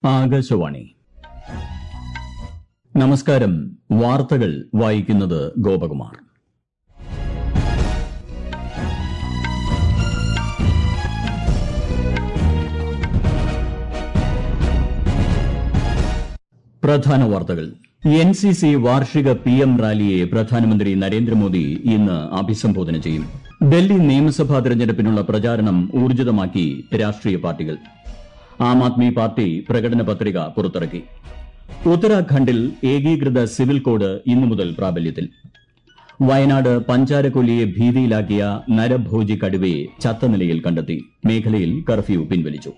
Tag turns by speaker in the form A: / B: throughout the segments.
A: ആകാശവാണി നമസ്കാരം വാർത്തകൾ വായിക്കുന്നത് ഗോപകുമാർ പ്രധാന വാർത്തകൾ എൻ സി സി വാർഷിക പി എം റാലിയെ പ്രധാനമന്ത്രി നരേന്ദ്രമോദി ഇന്ന് അഭിസംബോധന ചെയ്യും ഡൽഹി നിയമസഭാ തെരഞ്ഞെടുപ്പിനുള്ള പ്രചാരണം ഊർജിതമാക്കി രാഷ്ട്രീയ പാർട്ടികൾ ആം ആദ്മി പാർട്ടി പ്രകടന പത്രിക പുറത്തിറക്കി ഉത്തരാഖണ്ഡിൽ ഏകീകൃത സിവിൽ കോഡ് ഇന്നു മുതൽ പ്രാബല്യത്തിൽ വയനാട് പഞ്ചാരക്കൊല്ലിയെ ഭീതിയിലാക്കിയ നരഭോജി കടുവയെ ചത്ത നിലയിൽ കണ്ടെത്തി മേഖലയിൽ കർഫ്യൂ പിൻവലിച്ചു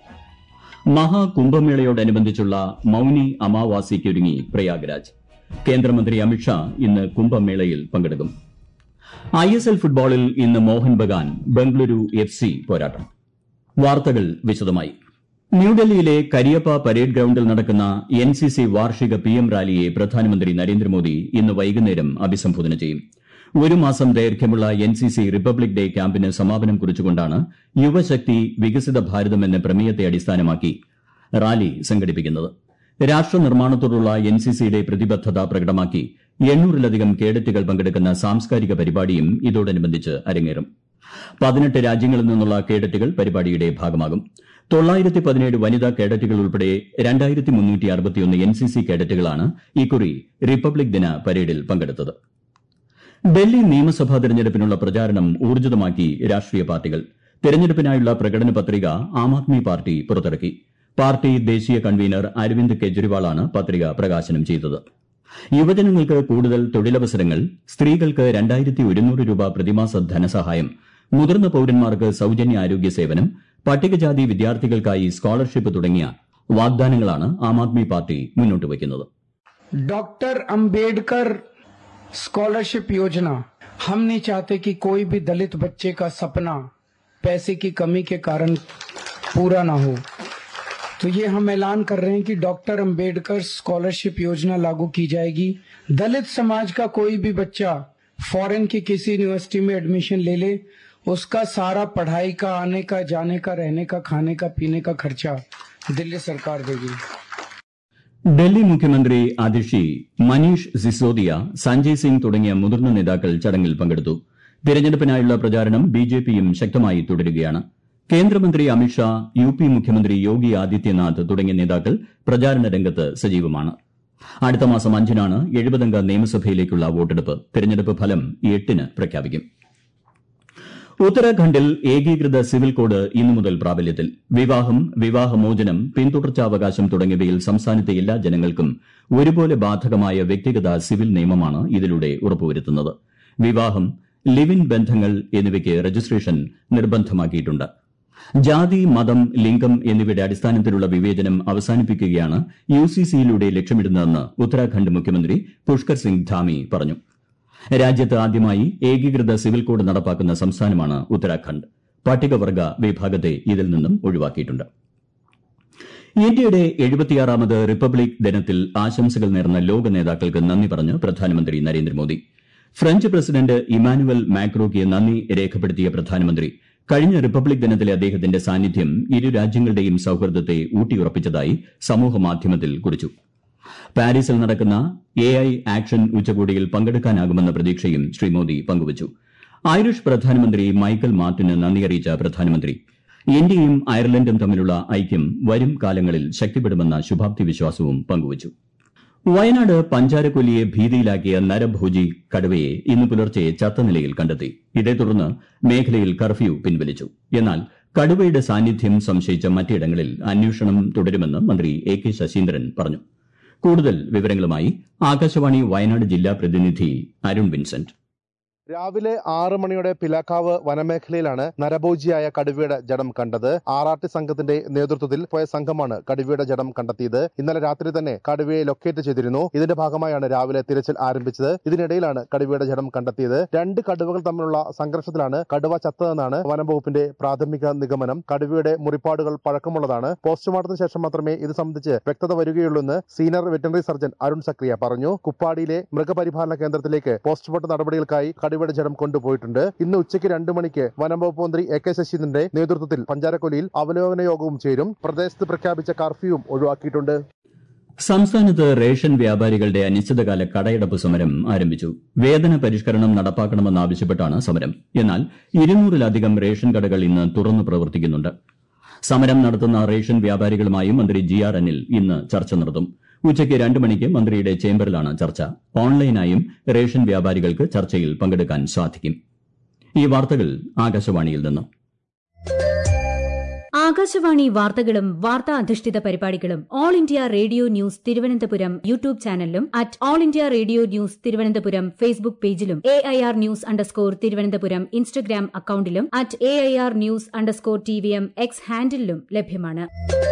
A: മഹാകുംഭമേളയോടനുബന്ധിച്ചുള്ള മൌനി അമാവാസിക്കൊരുങ്ങി പ്രയാഗ്രാജ് കേന്ദ്രമന്ത്രി അമിത്ഷാ ഇന്ന് കുംഭമേളയിൽ പങ്കെടുക്കും ഐ എസ് എൽ ഫുട്ബോളിൽ ഇന്ന് മോഹൻ ബഗാൻ ബംഗളൂരു എഫ് സി പോരാട്ടം വാർത്തകൾ വിശദമായി ന്യൂഡൽഹിയിലെ കരിയപ്പ പരേഡ് ഗ്രൌണ്ടിൽ നടക്കുന്ന എൻ സി സി വാർഷിക പി എം റാലിയെ പ്രധാനമന്ത്രി നരേന്ദ്രമോദി ഇന്ന് വൈകുന്നേരം അഭിസംബോധന ചെയ്യും ഒരു മാസം ദൈർഘ്യമുള്ള N C C Republic Day ക്യാമ്പിന് സമാപനം കുറിച്ചുകൊണ്ടാണ് യുവശക്തി വികസിത ഭാരതം എന്ന പ്രമേയത്തെ അടിസ്ഥാനമാക്കി റാലി സംഘടിപ്പിക്കുന്നത് രാഷ്ട്ര നിർമ്മാണത്തോടുള്ള എൻ സി സിയുടെ പ്രതിബദ്ധത പ്രകടമാക്കി എണ്ണൂറിലധികം കേഡറ്റുകൾ പങ്കെടുക്കുന്ന സാംസ്കാരിക പരിപാടിയും ഇതോടനുബന്ധിച്ച് അരങ്ങേറും പതിനെട്ട് രാജ്യങ്ങളിൽ നിന്നുള്ള കേഡറ്റുകൾ പരിപാടിയുടെ ഭാഗമാകും തൊള്ളായിരത്തി പതിനേഴ് വനിതാ കേഡറ്റുകൾ ഉൾപ്പെടെ രണ്ടായിരത്തി മുന്നൂറ്റി അറുപത്തിയൊന്ന് എൻ സി സി കേഡറ്റുകളാണ് ഇക്കുറി റിപ്പബ്ലിക് ദിന പരേഡിൽ പങ്കെടുത്തത് ഡൽഹി നിയമസഭാ തെരഞ്ഞെടുപ്പിനുള്ള പ്രചാരണം ഊർജിതമാക്കി രാഷ്ട്രീയ പാർട്ടികൾ തെരഞ്ഞെടുപ്പിനായുള്ള പ്രകടന പത്രിക ആം ആദ്മി പാർട്ടി പുറത്തിറക്കി പാർട്ടി ദേശീയ കൺവീനർ അരവിന്ദ് കെജ്രിവാളാണ് പത്രിക പ്രകാശനം ചെയ്തത് യുവജനങ്ങൾക്ക് കൂടുതൽ തൊഴിലവസരങ്ങൾ സ്ത്രീകൾക്ക് രണ്ടായിരത്തി ഒരുന്നൂറ് രൂപ പ്രതിമാസ ധനസഹായം മുതിർന്ന പൌരന്മാർക്ക് സൌജന്യ ആരോഗ്യ സേവനം പട്ടികജാതി വിദ്യാർത്ഥികൾക്കായി സ്കോളർഷിപ്പ് തുടങ്ങിയ വാഗ്ദാനങ്ങളാണ് ആം ആദ്മി പാർട്ടി മുന്നോട്ട് വയ്ക്കുന്നത്
B: डॉक्टर अंबेडकर स्कॉलरशिप योजना हम नहीं चाहते कि कोई भी दलित बच्चे का सपना पैसे की कमी के कारण पूरा ना हो तो ये हम ऐलान कर रहे हैं कि डॉक्टर अंबेडकर स्कॉलरशिप योजना लागू की जाएगी दलित समाज का कोई भी बच्चा फॉरेन की किसी यूनिवर्सिटी में एडमिशन ले ले उसका सारा पढ़ाई का आने का जाने का रहने का खाने का पीने का खर्चा दिल्ली सरकार देगी
A: ഡൽഹി മുഖ്യമന്ത്രി അതിഷി മനീഷ് സിസോദിയ സഞ്ജയ് സിംഗ് തുടങ്ങിയ മുതിർന്ന നേതാക്കൾ ചടങ്ങിൽ പങ്കെടുത്തു തിരഞ്ഞെടുപ്പിനായുള്ള പ്രചാരണം ബിജെപിയും ശക്തമായി തുടരുകയാണ് കേന്ദ്രമന്ത്രി അമിത്ഷാ യു പി മുഖ്യമന്ത്രി യോഗി ആദിത്യനാഥ് തുടങ്ങിയ നേതാക്കൾ പ്രചാരണ രംഗത്ത് സജീവമാണ് അടുത്ത മാസം അഞ്ചിനാണ് എഴുപതംഗ നിയമസഭയിലേക്കുള്ള വോട്ടെടുപ്പ് തിരഞ്ഞെടുപ്പ് ഫലം എട്ടിന് പ്രഖ്യാപിക്കും ഉത്തരാഖണ്ഡിൽ ഏകീകൃത സിവിൽ കോഡ് ഇന്നു മുതൽ പ്രാബല്യത്തിൽ വിവാഹം വിവാഹമോചനം പിന്തുടർച്ചാവകാശം തുടങ്ങിയവയിൽ സംസ്ഥാനത്തെ എല്ലാ ജനങ്ങൾക്കും ഒരുപോലെ ബാധകമായ വ്യക്തിഗത സിവിൽ നിയമമാണ് ഇതിലൂടെ ഉറപ്പുവരുത്തുന്നത് വിവാഹം ലിവ് ഇൻ ബന്ധങ്ങൾ എന്നിവയ്ക്ക് രജിസ്ട്രേഷൻ നിർബന്ധമാക്കിയിട്ടുണ്ട് ജാതി മതം ലിംഗം എന്നിവയുടെ അടിസ്ഥാനത്തിലുള്ള വിവേചനം അവസാനിപ്പിക്കുകയാണ് യു സി സിയിലൂടെ ലക്ഷ്യമിടുന്നതെന്ന് ഉത്തരാഖണ്ഡ് മുഖ്യമന്ത്രി പുഷ്കർ സിംഗ് ധാമി പറഞ്ഞു രാജ്യത്ത് ആദ്യമായി ഏകീകൃത സിവിൽ കോഡ് നടപ്പാക്കുന്ന സംസ്ഥാനമാണ് ഉത്തരാഖണ്ഡ് പട്ടികവർഗ വിഭാഗത്തെ ഇതിൽ നിന്നും ഒഴിവാക്കിയിട്ടുണ്ട് ഇന്ത്യയുടെ എഴുപത്തിയാറാമത് റിപ്പബ്ലിക് ദിനത്തിൽ ആശംസകൾ നേർന്ന ലോക നേതാക്കൾക്ക് നന്ദി പറഞ്ഞ് പ്രധാനമന്ത്രി നരേന്ദ്രമോദി ഫ്രഞ്ച് പ്രസിഡന്റ് ഇമാനുവൽ മാക്രോയ്ക്ക് നന്ദി രേഖപ്പെടുത്തിയ പ്രധാനമന്ത്രി കഴിഞ്ഞ റിപ്പബ്ലിക് ദിനത്തിലെ അദ്ദേഹത്തിന്റെ സാന്നിധ്യം ഇരു രാജ്യങ്ങളുടെയും സൌഹൃദത്തെ ഊട്ടിയുറപ്പിച്ചതായി സമൂഹമാധ്യമത്തിൽ കുറിച്ചു പാരീസിൽ നടക്കുന്ന എ ഐ ആക്ഷൻ ഉച്ചകോടിയിൽ പങ്കെടുക്കാനാകുമെന്ന പ്രതീക്ഷയും ശ്രീ മോദി പങ്കുവച്ചു ഐറിഷ് പ്രധാനമന്ത്രി മൈക്കൽ മാർട്ടിന് നന്ദി അറിയിച്ച പ്രധാനമന്ത്രി ഇന്ത്യയും അയർലൻഡും തമ്മിലുള്ള ഐക്യം വരും കാലങ്ങളിൽ ശക്തിപ്പെടുമെന്ന ശുഭാപ്തി വിശ്വാസവും പങ്കുവച്ചു വയനാട് പഞ്ചാരക്കൊല്ലിയെ ഭീതിയിലാക്കിയ നരഭോജി കടുവയെ ഇന്ന് പുലർച്ചെ ചത്ത നിലയിൽ കണ്ടെത്തി ഇതേ തുടർന്ന് മേഖലയിൽ കർഫ്യൂ പിൻവലിച്ചു എന്നാൽ കടുവയുടെ സാന്നിധ്യം സംശയിച്ച മറ്റിടങ്ങളിൽ അന്വേഷണം തുടരുമെന്ന് മന്ത്രി എ കെ ശശീന്ദ്രൻ പറഞ്ഞു കൂടുതൽ വിവരങ്ങളുമായി ആകാശവാണി വയനാട് ജില്ലാ പ്രതിനിധി അരുൺ വിൻസെന്റ്
C: രാവിലെ ആറ് മണിയോടെ പിലാക്കാവ് വനമേഖലയിലാണ് നരഭോജിയായ കടുവയുടെ ജഡം കണ്ടത് ആറാട്ടി സംഘത്തിന്റെ നേതൃത്വത്തിൽ പോയ സംഘമാണ് കടുവയുടെ ജഡം കണ്ടെത്തിയത് ഇന്നലെ രാത്രി തന്നെ കടുവയെ ലൊക്കേറ്റ് ചെയ്തിരുന്നു ഇതിന്റെ ഭാഗമായാണ് രാവിലെ തിരച്ചിൽ ആരംഭിച്ചത് ഇതിനിടയിലാണ് കടുവയുടെ ജഡം കണ്ടെത്തിയത് രണ്ട് കടുവകൾ തമ്മിലുള്ള സംഘർഷത്തിലാണ് കടുവ ചത്തതെന്നാണ് വനംവകുപ്പിന്റെ പ്രാഥമിക നിഗമനം കടുവയുടെ മുറിപ്പാടുകൾ പഴക്കമുള്ളതാണ് പോസ്റ്റ്മോർട്ടത്തിന് ശേഷം മാത്രമേ ഇത് സംബന്ധിച്ച് വ്യക്തത വരികയുള്ളൂന്ന് senior veterinary surgeon Arun Sakariya പറഞ്ഞു കുപ്പാടിയിലെ മൃഗപരിപാലന കേന്ദ്രത്തിലേക്ക് പോസ്റ്റ്മോർട്ടം നടപടികൾക്കായി കടുവയുടെ ജഡം കൊണ്ടുപോയിട്ടുണ്ട് ഇന്ന് ഉച്ചയ്ക്ക് രണ്ടു മണിക്ക് വനംവകുപ്പ് മന്ത്രി എ കെ ശശീന്ദ്രന്റെ നേതൃത്വത്തിൽ പഞ്ചാരക്കൊല്ലിയിൽ അവലോകന യോഗവും ചേരും പ്രദേശത്ത് പ്രഖ്യാപിച്ച കർഫ്യൂവും ഒഴിവാക്കിയിട്ടുണ്ട്
A: സംസ്ഥാനത്ത് റേഷൻ വ്യാപാരികളുടെ അനിശ്ചിതകാല കടയടപ്പ് സമരം ആരംഭിച്ചു വേതന പരിഷ്കരണം നടപ്പാക്കണമെന്നാവശ്യപ്പെട്ടാണ് സമരം എന്നാൽ ഇരുന്നൂറിലധികം റേഷൻ കടകൾ ഇന്ന് തുറന്നു പ്രവർത്തിക്കുന്നുണ്ട് സമരം നടത്തുന്ന റേഷൻ വ്യാപാരികളുമായി മന്ത്രി ജി ആർ അനിൽ ഇന്ന് ചർച്ച നടത്തും ഉച്ചയ്ക്ക് രണ്ട് മണിക്ക് മന്ത്രിയുടെ ചേംബറിലാണ് ചർച്ച ഓൺലൈനായും റേഷൻ വ്യാപാരികൾക്ക് ചർച്ചയിൽ പങ്കെടുക്കാൻ സാധിക്കും ഈ വാർത്തകൾ ആകാശവാണിയിൽ നിന്ന്
D: ആകാശവാണി വാർത്തകളും വാർത്താ അധിഷ്ഠിത പരിപാടികളും All India Radio News Thiruvananthapuram YouTube ചാനലിലും at All India Radio News Thiruvananthapuram Facebook പേജിലും A I R news underscore Thiruvananthapuram Instagram അക്കൌണ്ടിലും at A I R news underscore T V M X ഹാൻഡിലും ലഭ്യമാണ്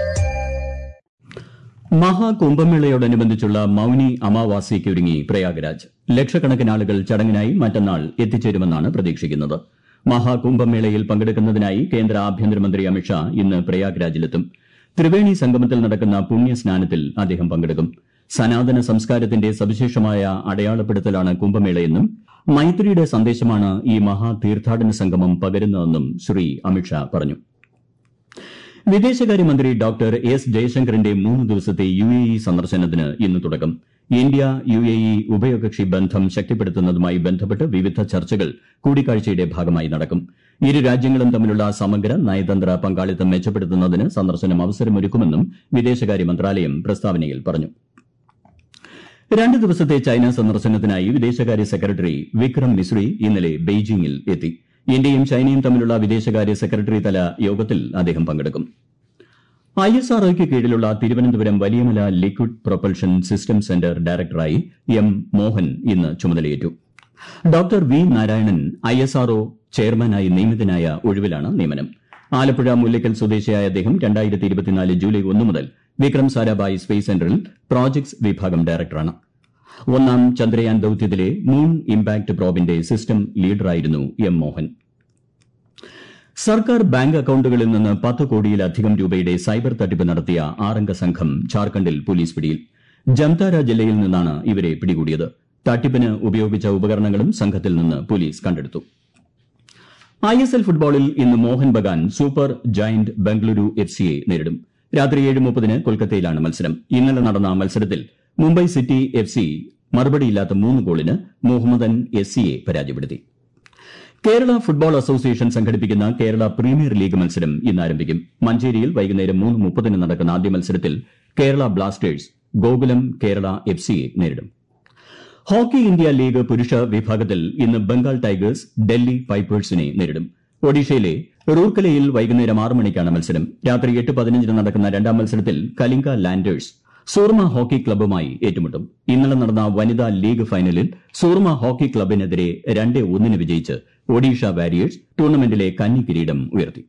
A: മഹാകുംഭമേളയോടനുബന്ധിച്ചുള്ള മൌനി അമാവാസിക്കൊരുങ്ങി പ്രയാഗ്രാജ് ലക്ഷക്കണക്കിന് ആളുകൾ ചടങ്ങിനായി മറ്റന്നാൾ എത്തിച്ചേരുമെന്നാണ് പ്രതീക്ഷിക്കുന്നത് മഹാകുംഭമേളയിൽ പങ്കെടുക്കുന്നതിനായി കേന്ദ്ര ആഭ്യന്തരമന്ത്രി അമിത്ഷാ ഇന്ന് പ്രയാഗ്രാജിലെത്തും ത്രിവേണി സംഗമത്തിൽ നടക്കുന്ന പുണ്യസ്നാനത്തിൽ അദ്ദേഹം പങ്കെടുക്കും സനാതന സംസ്കാരത്തിന്റെ സവിശേഷമായ അടയാളപ്പെടുത്തലാണ് കുംഭമേളയെന്നും മൈത്രിയുടെ സന്ദേശമാണ് ഈ മഹാതീർത്ഥാടന സംഗമം പകരുന്നതെന്നും ശ്രീ അമിത്ഷാ പറഞ്ഞു വിദേശകാര്യമന്ത്രി ഡോക്ടർ എസ് ജയശങ്കറിന്റെ മൂന്ന് ദിവസത്തെ യു എ ഇ സന്ദർശനത്തിന് ഇന്ന് തുടക്കം ഇന്ത്യ യു എ ഇ ഉഭയകക്ഷി ബന്ധം ശക്തിപ്പെടുത്തുന്നതുമായി ബന്ധപ്പെട്ട് വിവിധ ചർച്ചകൾ കൂടിക്കാഴ്ചയുടെ ഭാഗമായി നടക്കും ഇരു രാജ്യങ്ങളും തമ്മിലുള്ള സമഗ്ര നയതന്ത്ര പങ്കാളിത്തം മെച്ചപ്പെടുത്തുന്നതിന് സന്ദർശനം അവസരമൊരുക്കുമെന്നും വിദേശകാര്യ മന്ത്രാലയം പ്രസ്താവനയിൽ പറഞ്ഞു രണ്ട് ദിവസത്തെ ചൈന സന്ദർശനത്തിനായി വിദേശകാര്യ സെക്രട്ടറി വിക്രം മിസ്രി ഇന്നലെ ബെയ്ജിംഗിൽ എത്തി ഇന്ത്യയും ചൈനയും തമ്മിലുള്ള വിദേശകാര്യ സെക്രട്ടറി തല യോഗത്തിൽ അദ്ദേഹം പങ്കെടുക്കും ഐ എസ് ആർ കീഴിലുള്ള Thiruvananthapuram Valiyamala liquid propulsion system centre ഡയറക്ടറായി എം മോഹൻ ഇന്ന് ചുമതലയേറ്റു doctor V Narayanan I S R ചെയർമാനായി നിയമിതനായ ഒഴിവിലാണ് നിയമനം ആലപ്പുഴ മുല്ലയ്ക്കൽ സ്വദേശിയായ അദ്ദേഹം രണ്ടായിരത്തി ഇരുപത്തിനാല് ജൂലൈ ഒന്ന് മുതൽ വിക്രം സാരാഭായ് സ്പേസ് സെന്ററിൽ പ്രോജക്ട്സ് വിഭാഗം ഡയറക്ടറാണ് ഒന്നാം ചന്ദ്രയാൻ ദൌത്യത്തിലെ മൂൺ ഇംപാക്ട് പ്രോബിന്റെ സിസ്റ്റം ലീഡറായിരുന്നു എം മോഹൻ സർക്കാർ ബാങ്ക് അക്കൌണ്ടുകളിൽ നിന്ന് പത്ത് കോടിയിലധികം രൂപയുടെ സൈബർ തട്ടിപ്പ് നടത്തിയ ആറംഗ സംഘം ഝാർഖണ്ഡിൽ പോലീസ് പിടിയിൽ ജംതാര ജില്ലയിൽ നിന്നാണ് ഇവരെ പിടികൂടിയത് തട്ടിപ്പിന് ഉപയോഗിച്ച ഉപകരണങ്ങളും സംഘത്തിൽ നിന്ന് പോലീസ് കണ്ടെടുത്തു ഐ എസ് എൽ ഫുട്ബോളിൽ ഇന്ന് Mohun Bagan super giant Bengaluru F സിയെ നേരിടും രാത്രി ഏഴ് മുപ്പതിന് കൊൽക്കത്തയിലാണ് മത്സരം ഇന്നലെ നടന്ന മത്സരത്തിൽ മുംബൈ സിറ്റി എഫ് സി മറുപടിയില്ലാത്ത മൂന്ന് ഗോളിന് മുഹമ്മദൻ എസ് സിയെ പരാജയപ്പെടുത്തി കേരള ഫുട്ബോൾ അസോസിയേഷൻ സംഘടിപ്പിക്കുന്ന കേരള പ്രീമിയർ ലീഗ് മത്സരം ഇന്ന് ആരംഭിക്കും മഞ്ചേരിയിൽ വൈകുന്നേരം മൂന്ന് മുപ്പതിന് നടക്കുന്ന ആദ്യ മത്സരത്തിൽ കേരള ബ്ലാസ്റ്റേഴ്സ് ഗോകുലം കേരള എഫ് സിയെ നേരിടും ഹോക്കി ഇന്ത്യ ലീഗ് പുരുഷ വിഭാഗത്തിൽ ഇന്ന് ബംഗാൾ ടൈഗേഴ്സ് ഡൽഹി പൈപ്പേഴ്സിനെ നേരിടും ഒഡീഷയിലെ റൂർക്കലയിൽ വൈകുന്നേരം ആറ് മണിക്കാണ് മത്സരം രാത്രി എട്ട് പതിനഞ്ചിന് നടക്കുന്ന രണ്ടാം മത്സരത്തിൽ കലിംഗ ലാൻഡേഴ്സ് സൂർമ ഹോക്കി ക്ലബ്ബുമായി ഏറ്റുമുട്ടും ഇന്നലെ നടന്ന വനിതാ ലീഗ് ഫൈനലിൽ സൂർമ ഹോക്കി ക്ലബിനെതിരെ രണ്ട് ഒന്നിന് വിജയിച്ച് ഒഡീഷ വാരിയേഴ്സ് ടൂർണമെന്റിലെ കന്നി കിരീടം ഉയർത്തി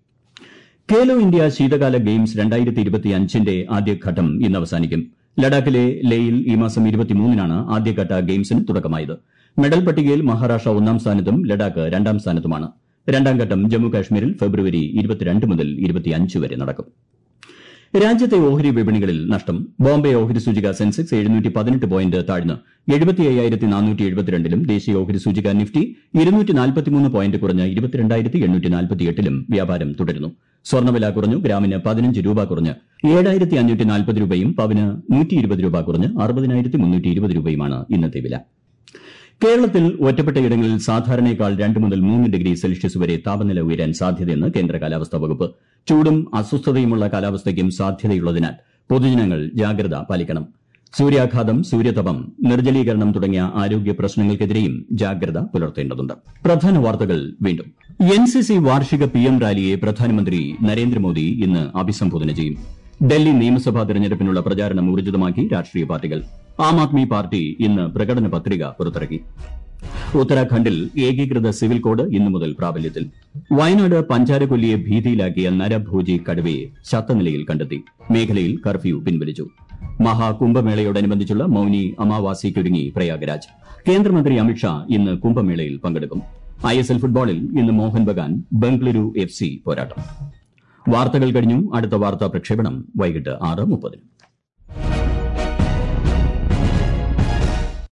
A: ഖേലോ ഇന്ത്യ ശീതകാല ഗെയിംസ് രണ്ടായിരത്തി ഇരുപത്തിയഞ്ചിന്റെ ആദ്യഘട്ടം ഇന്ന് അവസാനിക്കും ലഡാക്കിലെ ലേയിൽ ഈ മാസം ഇരുപത്തിമൂന്നിനാണ് ആദ്യഘട്ട ഗെയിംസിന് തുടക്കമായത് മെഡൽ പട്ടികയിൽ മഹാരാഷ്ട്ര ഒന്നാം സ്ഥാനത്തും ലഡാക്ക് രണ്ടാം സ്ഥാനത്തുമാണ് രണ്ടാം ഘട്ടം ജമ്മു കാശ്മീരിൽ ഫെബ്രുവരി ഇരുപത്തിരണ്ട് മുതൽ ഇരുപത്തിയഞ്ച് വരെ നടക്കും രാജ്യത്തെ ഓഹരി വിപണികളിൽ നഷ്ടം ബോംബെ ഓഹരി സൂചിക സെൻസെക്സ് എഴുന്നൂറ്റി പതിനെട്ട് പോയിന്റ് താഴ്ന്ന് എഴുപത്തി അയ്യായിരത്തി നാനൂറ്റി എഴുപത്തിരണ്ടിലും ദേശീയ ഓഹരി സൂചിക നിഫ്റ്റി ഇരുന്നൂറ്റി നാൽപ്പത്തിമൂന്ന് പോയിന്റ് കുറഞ്ഞ് ഇരുപത്തിരണ്ടായിരത്തി എണ്ണൂറ്റി നാൽപ്പത്തിയെട്ടിലും വ്യാപാരം തുടരുന്നു സ്വർണ്ണവില കുറഞ്ഞു ഗ്രാമിന് പതിനഞ്ച് രൂപ കുറഞ്ഞ് ഏഴായിരത്തി അഞ്ഞൂറ്റി നാൽപ്പത് രൂപയും പവന് നൂറ്റി ഇരുപത് രൂപ കുറഞ്ഞ് അറുപതിനായിരത്തി മുന്നൂറ്റി ഇരുപത് രൂപയുമാണ് ഇന്നത്തെ വില കേരളത്തിൽ ഒറ്റപ്പെട്ടയിടങ്ങളിൽ സാധാരണയേക്കാൾ രണ്ട് മുതൽ മൂന്ന് ഡിഗ്രി സെൽഷ്യസ് വരെ താപനില ഉയരാൻ സാധ്യതയെന്ന് കേന്ദ്ര കാലാവസ്ഥാ വകുപ്പ് ചൂടും അസ്വസ്ഥതയുമുള്ള കാലാവസ്ഥയ്ക്കും സാധ്യതയുള്ളതിനാൽ പൊതുജനങ്ങൾ ജാഗ്രത പാലിക്കണം സൂര്യാഘാതം സൂര്യതപം നിർജ്ജലീകരണം തുടങ്ങിയ ആരോഗ്യ പ്രശ്നങ്ങൾക്കെതിരെയും ജാഗ്രത പുലർത്തേണ്ടതുണ്ട് പ്രധാന വാർത്തകൾ വീണ്ടും എൻ സി സി വാർഷിക പി എം റാലിയെ പ്രധാനമന്ത്രി നരേന്ദ്രമോദി ഇന്ന് അഭിസംബോധന ചെയ്യും ഡൽഹി നിയമസഭാ തെരഞ്ഞെടുപ്പിനുള്ള പ്രചാരണം ഊർജിതമാക്കി രാഷ്ട്രീയ പാർട്ടികൾ ആം ആദ്മി പാർട്ടി ഇന്ന് പ്രകടന പത്രിക പുറത്തിറക്കി ഉത്തരാഖണ്ഡിൽ ഏകീകൃത സിവിൽ കോഡ് ഇന്നു മുതൽ പ്രാബല്യത്തിൽ വയനാട് പഞ്ചാരക്കൊല്ലിയെ ഭീതിയിലാക്കിയ നരഭോജി കടുവയെ ശത്തനിലയിൽ കണ്ടെത്തി മേഖലയിൽ കർഫ്യൂ പിൻവലിച്ചു മഹാകുംഭമേളയോടനുബന്ധിച്ചുള്ള മൌനി അമാവാസിക്കൊരുങ്ങി പ്രയാഗ്രാജ് കേന്ദ്രമന്ത്രി അമിത്ഷാ ഇന്ന് കുംഭമേളയിൽ പങ്കെടുക്കും ഐ എസ് എൽ ഫുട്ബോളിൽ ഇന്ന് മോഹൻ ബഗാൻ ബംഗളൂരു എഫ് സി പോരാട്ടം വാർത്തകൾ കഴിഞ്ഞു അടുത്ത വാർത്താ പ്രക്ഷേപണം വൈകിട്ട് ആറ് മുപ്പതിന്